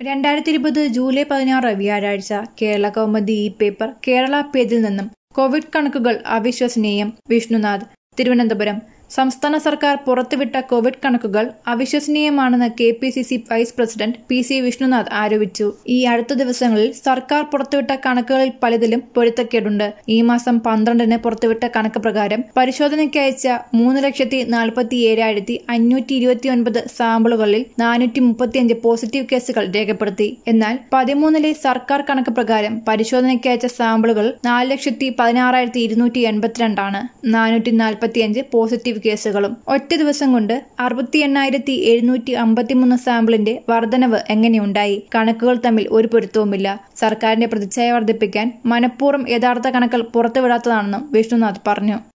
രണ്ടായിരത്തി ഇരുപത് ജൂലൈ പതിനാറ് വ്യാഴാഴ്ച കേരള കൗമുദി ഈ പേപ്പർ കേരള പേജിൽ നിന്നും കോവിഡ് കണക്കുകൾ അവിശ്വസനീയം വിഷ്ണുനാഥ് തിരുവനന്തപുരം സംസ്ഥാന സർക്കാർ പുറത്തുവിട്ട കോവിഡ് കണക്കുകൾ അവിശ്വസനീയമാണെന്ന് K P C C vice president P C Vishnunath ആരോപിച്ചു ഈ അടുത്ത ദിവസങ്ങളിൽ സർക്കാർ പുറത്തുവിട്ട കണക്കുകളിൽ പലതിലും പൊരുത്തക്കേടുണ്ട് ഈ മാസം പന്ത്രണ്ടിന് പുറത്തുവിട്ട കണക്ക് പ്രകാരം പരിശോധനയ്ക്ക് അയച്ച മൂന്ന് ലക്ഷത്തി നാൽപ്പത്തി ഏഴായിരത്തി അഞ്ഞൂറ്റി ഇരുപത്തി ഒൻപത് സാമ്പിളുകളിൽ നാനൂറ്റി മുപ്പത്തിയഞ്ച് പോസിറ്റീവ് കേസുകൾ രേഖപ്പെടുത്തി എന്നാൽ പതിമൂന്നിലെ സർക്കാർ കണക്ക് പ്രകാരം പരിശോധനയ്ക്ക് അയച്ച സാമ്പിളുകൾ നാല് ലക്ഷത്തി പതിനാറായിരത്തി ഇരുന്നൂറ്റി എൺപത്തിരണ്ടാണ് നാനൂറ്റി നാൽപ്പത്തിയഞ്ച് പോസിറ്റീവ് കേസുകളും ഒറ്റ ദിവസം കൊണ്ട് അറുപത്തി എണ്ണായിരത്തി എഴുന്നൂറ്റി അമ്പത്തിമൂന്ന് സാമ്പിളിന്റെ വർധനവ് എങ്ങനെയുണ്ടായി കണക്കുകൾ തമ്മിൽ ഒരു പൊരുത്തവുമില്ല സർക്കാരിന്റെ പ്രതിച്ഛായ വർദ്ധിപ്പിക്കാൻ മനഃപൂർവ്വം യഥാർത്ഥ കണക്കുകൾ പുറത്തുവിടാത്തതാണെന്നും വിഷ്ണുനാഥ് പറഞ്ഞു